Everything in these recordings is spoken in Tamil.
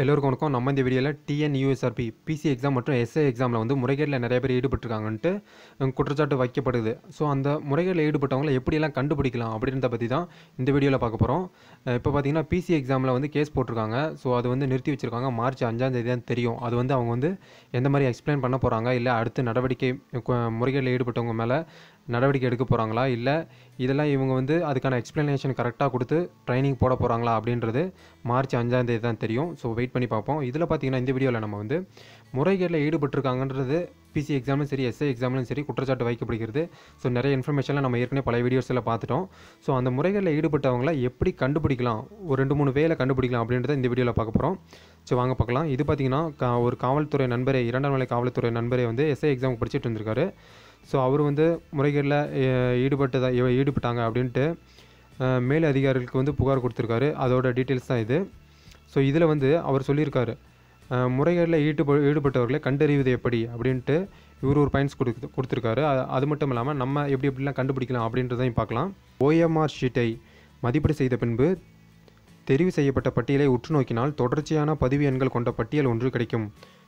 எல்லோருக்கும் வணக்கம் நம்ம இந்த வீடியோவில் டிஎன் யூஎஸ்ஆர்பி பிசி எக்ஸாம் மற்றும் எஸ்ஏ எக்ஸாமில் வந்து முறைகேட்டில் நிறைய பேர் ஈடுபட்டிருக்காங்கன்ட்டு அஹ், குற்றச்சாட்டு வைக்கப்படுது ஸோ அந்த முறைகேட்டில் ஈடுபட்டவங்களை எப்படியெல்லாம் கண்டுபிடிக்கலாம் அப்படின்றத பற்றி தான் இந்த வீடியோவில் பார்க்க போகிறோம் இப்போ பார்த்தீங்கன்னா பிசி எக்ஸாமில் வந்து கேஸ் போட்டிருக்காங்க ஸோ அது வந்து நிறுத்தி வச்சிருக்காங்க மார்ச் அஞ்சாம் தேதி தான் தெரியும் அது வந்து அவங்க வந்து எந்த மாதிரி எக்ஸ்பிளைன் பண்ண போகிறாங்க இல்லை அடுத்து நடவடிக்கை கு- முறைகேட்டில் ஈடுபட்டவங்க மேலே நடவடிக்கை எடுக்க போகிறாங்களா இல்லை இதெல்லாம் இவங்க வந்து அதுக்கான எக்ஸ்ப்ளனேஷன் கரெக்டாக கொடுத்து ட்ரைனிங் போட போகிறாங்களா அப்படின்றது மார்ச் அஞ்சாம் தேதி தான் தெரியும் ஸோ வெயிட் பண்ணி பார்ப்போம் இதில் பார்த்தீங்கன்னா இந்த வீடியோவில் நம்ம வந்து முறைகேட்டில் ஈடுபட்டிருக்காங்கன்றது பிசி எக்ஸாம்லும் சரி எஸ்ஏ எக்ஸாம்லும் சரி குற்றச்சாட்டு வைக்கப்படுகிறது ஸோ நிறைய இன்ஃபர்மேஷன்லாம் நம்ம ஏற்கனவே பழைய வீடியோஸில் பார்த்துட்டோம் ஸோ அந்த முறைகளில் ஈடுபட்டவங்கள எப்படி கண்டுபிடிக்கலாம் ஒரு ரெண்டு மூணு வேலை கண்டுபிடிக்கலாம் அப்படின்றத இந்த வீடியோவில் பார்க்க போகிறோம் ஸோ வாங்க பார்க்கலாம் இது பார்த்தீங்கன்னா கா- ஒரு காவல்துறை நண்பரே இரண்டாம் நிலை காவல்துறை நண்பரே வந்து எஸ்ஐ எக்ஸாம் படிச்சுட்டு இருந்திருக்காரு ஸோ அவர் வந்து முறைகேட்டில் ஈடுபட்டதா இவ- ஈடுபட்டாங்க அப்படின்ட்டு அஹ், மேல் அதிகாரிகளுக்கு வந்து புகார் கொடுத்துருக்காரு அதோட டீட்டெயில்ஸ் தான் இது ஸோ இதில் வந்து அவர் சொல்லியிருக்காரு அஹ், முறைகேட்டில் ஈடுப ஈடுபட்டவர்களை கண்டறிவது எப்படி அப்படின்ட்டு இவர் ஒரு பாயிண்ட்ஸ் கொடுத்து கொடுத்துருக்காரு அது- அது மட்டும் இல்லாமல் நம்ம எப்படி எப்படிலாம் கண்டுபிடிக்கலாம் அப்படின்றதையும் பார்க்கலாம் ஓஎம்ஆர் ஷீட்டை மதிப்பீடு செய்த பின்பு தெரிவு செய்யப்பட்ட பட்டியலை உற்று நோக்கினால் தொடர்ச்சியான பதிவு எண்கள் கொண்ட பட்டியல் ஒன்று கிடைக்கும்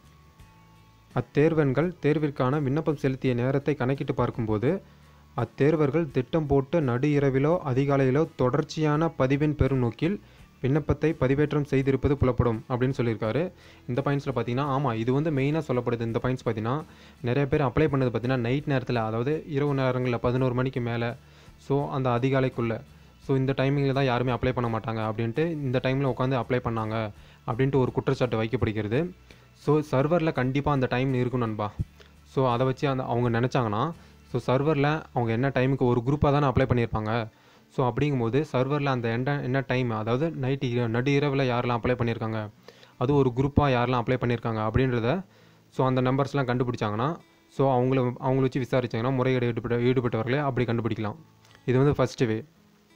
அத்தேர்வெண்கள் தேர்விற்கான விண்ணப்பம் செலுத்திய நேரத்தை கணக்கிட்டு பார்க்கும்போது அத்தேர்வர்கள் திட்டம் போட்டு நடு இரவிலோ அதிகாலையிலோ தொடர்ச்சியான பதிவெண் பெறும் நோக்கில் விண்ணப்பத்தை பதிவேற்றம் செய்திருப்பது புலப்படும் அப்படின்னு சொல்லியிருக்காரு இந்த பாயிண்ட்ஸில் பார்த்தீங்கன்னா ஆமாம் இது வந்து மெயினாக சொல்லப்படுது இந்த பாயிண்ட்ஸ் பார்த்தீங்கன்னா நிறைய பேர் அப்ளை பண்ணது பார்த்தீங்கன்னா நைட் நேரத்தில் அதாவது இரவு நேரங்களில் பதினோரு மணிக்கு மேலே ஸோ அந்த அதிகாலைக்குள்ளே ஸோ இந்த டைமிங்கில் தான் யாருமே அப்ளை பண்ண மாட்டாங்க அப்படின்ட்டு இந்த டைமில் உட்காந்து அப்ளை பண்ணாங்க அப்படின்ட்டு ஒரு குற்றச்சாட்டு வைக்கப்படுகிறது ஸோ சர்வரில் கண்டிப்பாக அந்த டைம் இருக்கும் நண்பா ஸோ அதை வச்சு அந்த அவங்க நினச்சாங்கன்னா ஸோ சர்வரில் அவங்க என்ன டைமுக்கு ஒரு குரூப்பாக தானே அப்ளை பண்ணியிருப்பாங்க ஸோ அப்படிங்கும்போது சர்வரில் அந்த என்ன என்ன டைம் அதாவது நைட்டு நடு இரவில் யாரெல்லாம் அப்ளை பண்ணியிருக்காங்க அது ஒரு குரூப்பாக யாரெல்லாம் அப்ளை பண்ணியிருக்காங்க அப்படின்றத ஸோ அந்த நம்பர்ஸ்லாம் கண்டுபிடிச்சாங்கன்னா ஸோ அவங்கள அவங்கள வச்சு விசாரிச்சாங்கன்னா முறைகேடு ஈடுபட்ட ஈடுபட்டவர்களே அப்படி கண்டுபிடிக்கலாம் இது வந்து ஃபஸ்ட்டு வே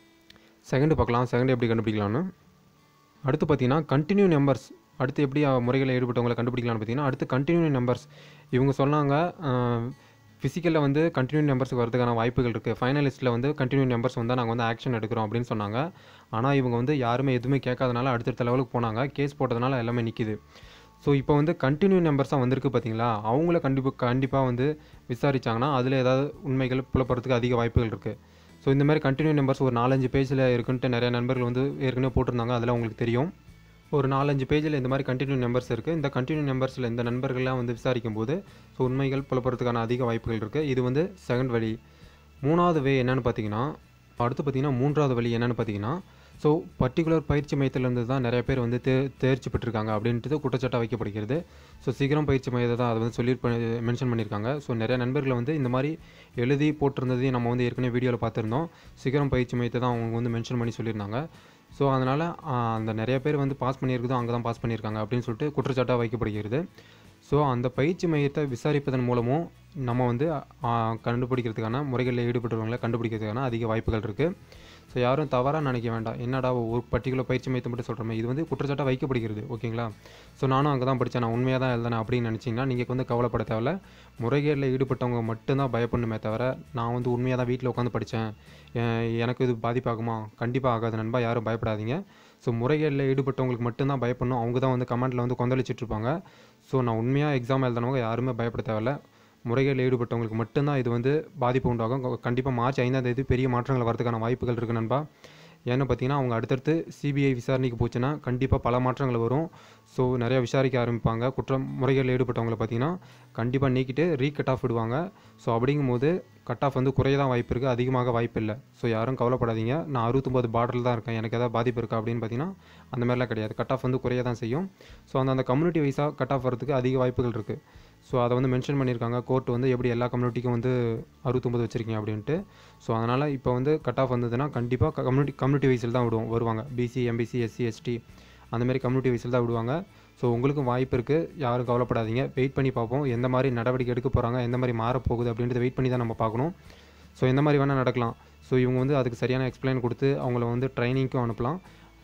செகண்டு பார்க்கலாம் செகண்ட் எப்படி கண்டுபிடிக்கலாம்னு அடுத்து பார்த்தீங்கன்னா கண்டினியூ நம்பர்ஸ் அடுத்து எப்படி அஹ், முறைகளில் ஈடுபட்டவங்களை கண்டுபிடிக்கலாம்னு பார்த்தீங்கன்னா அடுத்து கண்டினியூ நம்பர்ஸ் இவங்க சொன்னாங்க ஃபிசிக்கலில் வந்து கண்டினியூ நம்பர்ஸுக்கு வரதுக்கான வாய்ப்புகள் இருக்குது ஃபைனலிஸ்ட்டில் வந்து கண்டினியூ நம்பர்ஸ் வந்தால் நாங்கள் வந்து ஆக்ஷன் எடுக்கிறோம் அப்படின்னு சொன்னாங்க ஆனால் இவங்க வந்து யாருமே எதுவுமே கேட்காதனால அடுத்தடுத்த லெவலுக்கு போனாங்க கேஸ் போட்டதுனால எல்லாமே நிற்கிது ஸோ இப்போ வந்து கண்டினியூ நம்பர்ஸாக வந்திருக்கு பார்த்தீங்களா அவங்கள கண்டிப்பாக கண்டிப்பாக வந்து விசாரிச்சாங்கன்னா அதில் ஏதாவது உண்மைகள் புலப்படுறதுக்கு அதிக வாய்ப்புகள் இருக்குது ஸோ இந்த மாதிரி கண்டினியூ நம்பர்ஸ் ஒரு நாலஞ்சு பேஜில் இருக்குன்ட்டு நிறைய நண்பர்கள் வந்து ஏற்கனவே போட்டிருந்தாங்க அதெல்லாம் உங்களுக்கு தெரியும் ஒரு நாலஞ்சு பேஜில் இந்த மாதிரி கண்டினியூ நம்பர்ஸ் இருக்குது இந்த கண்டினியூ நம்பர்ஸில் இந்த நண்பர்கள்லாம் வந்து விசாரிக்கும் போது ஸோ உண்மைகள் புலப்படுறதுக்கான அதிக வாய்ப்புகள் இருக்குது இது வந்து செகண்ட் வழி மூணாவது வே என்னன்னு பார்த்தீங்கன்னா அடுத்து பார்த்தீங்கன்னா மூன்றாவது வழி என்னன்னு பார்த்தீங்கன்னா ஸோ பர்டிகுலர் பயிற்சி மையத்திலேருந்து தான் நிறைய பேர் வந்து தே தேர்ச்சி பெற்றிருக்காங்க அப்படின்றது குற்றச்சாட்டாக வைக்கப்படுகிறது ஸோ சீக்கிரம் பயிற்சி மையத்தை தான் அதை வந்து சொல்லி மென்ஷன் பண்ணியிருக்காங்க ஸோ நிறைய நண்பர்களை வந்து இந்த மாதிரி எழுதி போட்டிருந்ததையும் நம்ம வந்து ஏற்கனவே வீடியோவில் பார்த்துருந்தோம் சீக்கிரம் பயிற்சி மையத்தை தான் அவங்க வந்து மென்ஷன் பண்ணி சொல்லியிருந்தாங்க ஸோ அதனால் அந்த நிறைய பேர் வந்து பாஸ் பண்ணியிருக்குதோ அங்கே தான் பாஸ் பண்ணியிருக்காங்க அப்படின்னு சொல்லிட்டு குற்றச்சாட்டாக வைக்கப்படுகிறது ஸோ அந்த பயிற்சி மையத்தை விசாரிப்பதன் மூலமும் நம்ம வந்து ஆ, கண்டுபிடிக்கிறதுக்கான முறைகளில் ஈடுபட்டவங்களை கண்டுபிடிக்கிறதுக்கான அதிக வாய்ப்புகள் இருக்குது ஸோ யாரும் தவறாக நினைக்க வேண்டாம் என்னடா ஒரு பர்டிகுலர் பயிற்சி மையத்தை மட்டும் சொல்கிறோமே இது வந்து குற்றச்சாட்டாக வைக்கப்படுகிறது ஓகேங்களா ஸோ நானும் அங்கே தான் படித்தேன் நான் உண்மையாக தான் எழுதினேன் அப்படின்னு நினச்சிங்கன்னா நீங்கள் வந்து கவலைப்பட தேவையில்ல முறைகேடில் ஈடுபட்டவங்க மட்டும்தான் பயப்படணுமே தவிர நான் வந்து உண்மையாக தான் வீட்டில் உட்காந்து படித்தேன் எனக்கு இது பாதிப்பாகுமா கண்டிப்பாக ஆகாது நண்பா யாரும் பயப்படாதீங்க ஸோ முறைகேடில் ஈடுபட்டவங்களுக்கு மட்டும்தான் பயப்படணும் அவங்க தான் வந்து கமெண்ட்டில் வந்து கொந்தளிச்சிட்டு இருப்பாங்க ஸோ நான் உண்மையாக எக்ஸாம் எழுதினவங்க யாருமே பயப்பட தேவையில்ல முறைகேடில் ஈடுபட்டவங்களுக்கு மட்டும்தான் இது வந்து பாதிப்பு உண்டாகும் கண்டிப்பாக மார்ச் ஐந்தாம் தேதி பெரிய மாற்றங்கள் வரதுக்கான வாய்ப்புகள் இருக்கு நண்பா ஏன்னு பார்த்தீங்கன்னா அவங்க அடுத்தடுத்து சிபிஐ விசாரணைக்கு போச்சுன்னா கண்டிப்பாக பல மாற்றங்கள் வரும் ஸோ நிறைய விசாரிக்க ஆரம்பிப்பாங்க குற்றம் முறைகளில் ஈடுபட்டவங்களை பார்த்தீங்கன்னா கண்டிப்பாக நீக்கிட்டு ரீகட் ஆஃப் விடுவாங்க ஸோ அப்படிங்கும்போது கட் ஆஃப் வந்து குறைய தான் வாய்ப்பு இருக்குது அதிகமாக வாய்ப்பு இல்லை ஸோ யாரும் கவலைப்படாதீங்க நான் அறுபத்தொம்பது பார்டரில் தான் இருக்கேன் எனக்கு ஏதாவது பாதிப்பு இருக்கா அப்படின்னு பார்த்தீங்கன்னா அந்த மாதிரிலாம் கிடையாது கட் ஆஃப் வந்து குறைய தான் செய்யும் ஸோ அந்த அந்த கம்யூனிட்டி வைஸாக கட் ஆஃப் வரதுக்கு அதிக வாய்ப்புகள் இருக்குது ஸோ அதை வந்து மென்ஷன் பண்ணியிருக்காங்க கோர்ட் வந்து எப்படி எல்லா கம்யூனிட்டிக்கும் வந்து அறுபத்தொம்பது வச்சுருக்கீங்க அப்படின்ட்டு ஸோ அதனால் இப்போ வந்து கட் ஆஃப் வந்ததுன்னா கண்டிப்பாக கம்யூனிட்டி கம்யூனிட்டி வைஸில் தான் விடுவோம் வருவாங்க பிசி எம்பிசி எஸ்சி எஸ்டி அந்த மாதிரி கம்யூனிட்டி வைஸில் தான் விடுவாங்க ஸோ உங்களுக்கும் வாய்ப்பு இருக்குது யாரும் கவலைப்படாதீங்க வெயிட் பண்ணி பார்ப்போம் எந்த மாதிரி நடவடிக்கை எடுக்க போகிறாங்க எந்த மாதிரி மாறப்போகுது அப்படின்றத வெயிட் பண்ணி தான் நம்ம பார்க்கணும் ஸோ எந்த மாதிரி வேணால் நடக்கலாம் ஸோ இவங்க வந்து அதுக்கு சரியான எக்ஸ்பிளைன் கொடுத்து அவங்கள வந்து ட்ரைனிங்க்கும் அனுப்பலாம்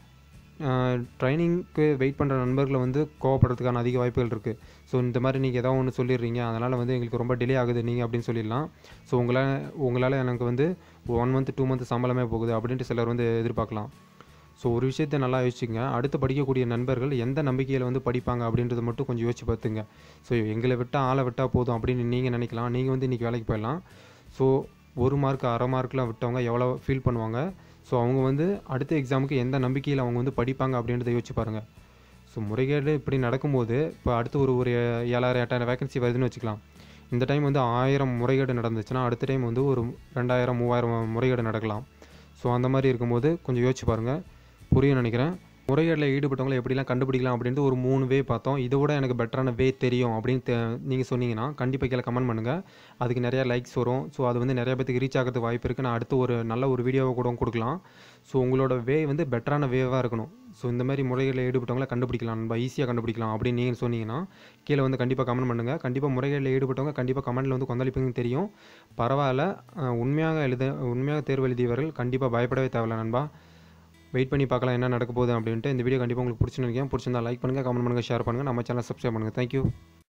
ட்ரைனிங்க்கு வெயிட் பண்ணுற நண்பர்களை வந்து கோவப்படுறதுக்கான அதிக வாய்ப்புகள் இருக்குது ஸோ இந்த மாதிரி நீங்கள் ஏதாவது ஒன்று சொல்லிடுறீங்க அதனால் வந்து எங்களுக்கு ரொம்ப டிலே ஆகுது நீங்கள் அப்படின்னு சொல்லிடலாம் ஸோ உங்களால் உங்களால் எனக்கு வந்து ஒன் மந்த் டூ மந்த் சம்பளமே போகுது அப்படின்ட்டு சிலர் வந்து எதிர்பார்க்கலாம் ஸோ ஒரு விஷயத்தை நல்லா யோசிச்சுங்க அடுத்து படிக்கக்கூடிய நண்பர்கள் எந்த நம்பிக்கையில் வந்து படிப்பாங்க அப்படின்றத மட்டும் கொஞ்சம் யோசிச்சு பார்த்துங்க ஸோ எங்களை விட்டால் ஆளை விட்டால் போதும் அப்படின்னு நீங்கள் நினைக்கலாம் நீங்கள் வந்து இன்றைக்கி வேலைக்கு போயிடலாம் ஸோ ஒரு மார்க் அரை மார்க்லாம் விட்டவங்க எவ்வளோ ஃபீல் பண்ணுவாங்க ஸோ அவங்க வந்து அடுத்த எக்ஸாமுக்கு எந்த நம்பிக்கையில் அவங்க வந்து படிப்பாங்க அப்படின்றத யோசிச்சு பாருங்கள் ஸோ முறைகேடு இப்படி நடக்கும்போது இப்போ அடுத்து ஒரு ஒரு ஏழாயிரம் எட்டாயிரம் வேகன்சி வருதுன்னு வச்சுக்கலாம் இந்த டைம் வந்து ஆயிரம் முறைகேடு நடந்துச்சுன்னா அடுத்த டைம் வந்து ஒரு ரெண்டாயிரம் மூவாயிரம் முறைகேடு நடக்கலாம் ஸோ அந்த மாதிரி இருக்கும்போது கொஞ்சம் யோசிச்சு பாருங்கள் புரியும் நினைக்கிறேன் முறைகேடில் ஈடுபட்டவங்களை எப்படிலாம் கண்டுபிடிக்கலாம் அப்படின்ட்டு ஒரு மூணு வே பார்த்தோம் இதை விட எனக்கு பெட்டரான வே தெரியும் அப்படின்னு நீங்கள் சொன்னீங்கன்னா கண்டிப்பாக கீழே கமெண்ட் பண்ணுங்கள் அதுக்கு நிறையா லைக்ஸ் வரும் ஸோ அது வந்து நிறைய பேத்துக்கு ரீச் ஆகிறதுக்கு வாய்ப்பு இருக்குது நான் அடுத்து ஒரு நல்ல ஒரு வீடியோவை கூட கொடுக்கலாம் ஸோ உங்களோட வே வந்து பெட்டரான வேவாக இருக்கணும் ஸோ இந்த மாதிரி முறைகளில் ஈடுபட்டவங்களை கண்டுபிடிக்கலாம் நம்ம ஈஸியாக கண்டுபிடிக்கலாம் அப்படின்னு நீங்கள் சொன்னீங்கன்னா கீழே வந்து கண்டிப்பாக கமெண்ட் பண்ணுங்கள் கண்டிப்பாக முறைகளில் ஈடுபட்டவங்க கண்டிப்பாக கமெண்ட்டில் வந்து கொந்தளிப்புங்க தெரியும் பரவாயில்ல அஹ், உண்மையாக எழுத உண்மையாக தேர்வு எழுதியவர்கள் கண்டிப்பாக பயப்படவே தேவையில்ல நண்பா வெயிட் பண்ணி பார்க்கலாம் என்ன நடக்க போகுது அப்படின்ட்டு இந்த வீடியோ கண்டிப்பாக உங்களுக்கு பிடிச்சிருக்கேன் பிடிச்சிருந்தா லைக் பண்ணுங்கள் கமெண்ட் பண்ணுங்கள் ஷேர் பண்ணுங்கள் நம்ம சேனல் சப்ஸ்கிரைப் பண்ணுங்கள் தேங்க்யூ